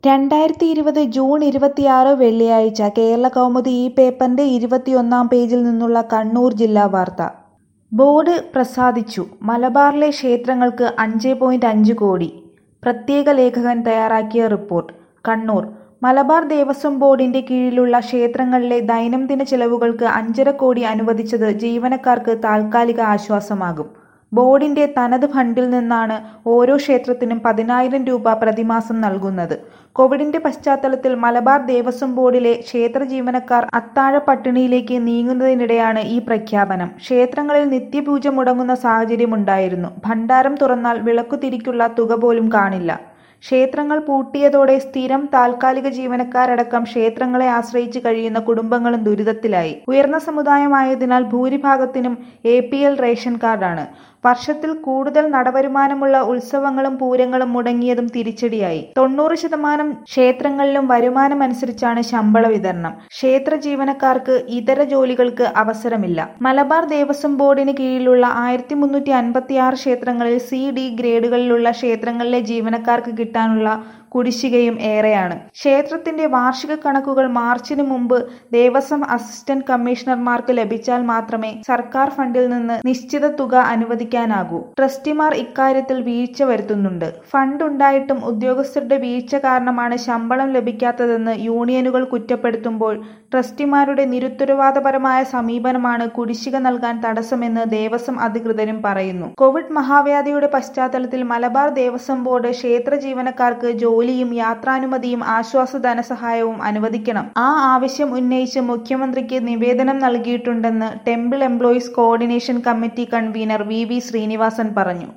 രണ്ടായിരത്തി ഇരുപത് ജൂൺ ഇരുപത്തിയാറ് വെള്ളിയാഴ്ച കേരളകൗമുദി ഈ പേപ്പറിന്റെ ഇരുപത്തിയൊന്നാം പേജിൽ നിന്നുള്ള കണ്ണൂർ ജില്ലാ വാർത്ത ബോർഡ് പ്രസാദിച്ചു മലബാറിലെ ക്ഷേത്രങ്ങൾക്ക് അഞ്ച് പോയിന്റ് അഞ്ച് കോടി പ്രത്യേക ലേഖകൻ തയ്യാറാക്കിയ റിപ്പോർട്ട് കണ്ണൂർ മലബാർ ദേവസ്വം ബോർഡിന്റെ കീഴിലുള്ള ക്ഷേത്രങ്ങളിലെ ദൈനംദിന ചെലവുകൾക്ക് അഞ്ചര കോടി അനുവദിച്ചത് ജീവനക്കാർക്ക് താൽക്കാലിക ആശ്വാസമാകും ബോർഡിന്റെ തനത് ഫണ്ടിൽ നിന്നാണ് ഓരോ ക്ഷേത്രത്തിനും പതിനായിരം രൂപ പ്രതിമാസം നൽകുന്നത് കോവിഡിന്റെ പശ്ചാത്തലത്തിൽ മലബാർ ദേവസ്വം ബോർഡിലെ ക്ഷേത്ര ജീവനക്കാർ അത്താഴ പട്ടിണിയിലേക്ക് നീങ്ങുന്നതിനിടെയാണ് ഈ പ്രഖ്യാപനം ക്ഷേത്രങ്ങളിൽ നിത്യപൂജ മുടങ്ങുന്ന സാഹചര്യമുണ്ടായിരുന്നു ഭണ്ഡാരം തുറന്നാൽ വിളക്കുതിരിക്കുള്ള തുക പോലും കാണില്ല ക്ഷേത്രങ്ങൾ പൂട്ടിയതോടെ സ്ഥിരം താൽക്കാലിക ജീവനക്കാരടക്കം ക്ഷേത്രങ്ങളെ ആശ്രയിച്ച് കഴിയുന്ന കുടുംബങ്ങളും ദുരിതത്തിലായി ഉയർന്ന സമുദായമായതിനാൽ ഭൂരിഭാഗത്തിനും എ പി എൽ റേഷൻ കാർഡാണ് വർഷത്തിൽ കൂടുതൽ നടവരുമാനമുള്ള ഉത്സവങ്ങളും പൂരങ്ങളും മുടങ്ങിയതും തിരിച്ചടിയായി തൊണ്ണൂറ് ശതമാനം ക്ഷേത്രങ്ങളിലും വരുമാനമനുസരിച്ചാണ് ശമ്പള വിതരണം ക്ഷേത്ര ജീവനക്കാർക്ക് ഇതര ജോലികൾക്ക് അവസരമില്ല മലബാർ ദേവസ്വം ബോർഡിന് കീഴിലുള്ള ആയിരത്തി മുന്നൂറ്റി അൻപത്തി ആറ് ക്ഷേത്രങ്ങളിൽ സി ഡി ഗ്രേഡുകളിലുള്ള ക്ഷേത്രങ്ങളിലെ ജീവനക്കാർക്ക് കിട്ടാനുള്ള കുടിശ്ശികയും ഏറെയാണ് ക്ഷേത്രത്തിന്റെ വാർഷിക കണക്കുകൾ മാർച്ചിന് മുമ്പ് ദേവസ്വം അസിസ്റ്റന്റ് കമ്മീഷണർമാർക്ക് ലഭിച്ചാൽ മാത്രമേ സർക്കാർ ഫണ്ടിൽ നിന്ന് നിശ്ചിത തുക അനുവദിക്കാനാകൂ ട്രസ്റ്റിമാർ ഇക്കാര്യത്തിൽ വീഴ്ച വരുത്തുന്നുണ്ട് ഫണ്ട് ഉണ്ടായിട്ടും ഉദ്യോഗസ്ഥരുടെ വീഴ്ച കാരണമാണ് ശമ്പളം ലഭിക്കാത്തതെന്ന് യൂണിയനുകൾ കുറ്റപ്പെടുത്തുമ്പോൾ ട്രസ്റ്റിമാരുടെ നിരുത്തരവാദപരമായ സമീപനമാണ് കുടിശ്ശിക നൽകാൻ തടസ്സമെന്ന് ദേവസ്വം അധികൃതരും പറയുന്നു കോവിഡ് മഹാവ്യാധിയുടെ പശ്ചാത്തലത്തിൽ മലബാർ ദേവസ്വം ബോർഡ് ക്ഷേത്ര ജീവനക്കാർക്ക് ജോലിയും യാത്രാനുമതിയും ആശ്വാസ ധനസഹായവും അനുവദിക്കണം ആ ആവശ്യം ഉന്നയിച്ച് മുഖ്യമന്ത്രിക്ക് നിവേദനം നൽകിയിട്ടുണ്ടെന്ന് temple employees coordination committee convener V V Srinivasan പറഞ്ഞു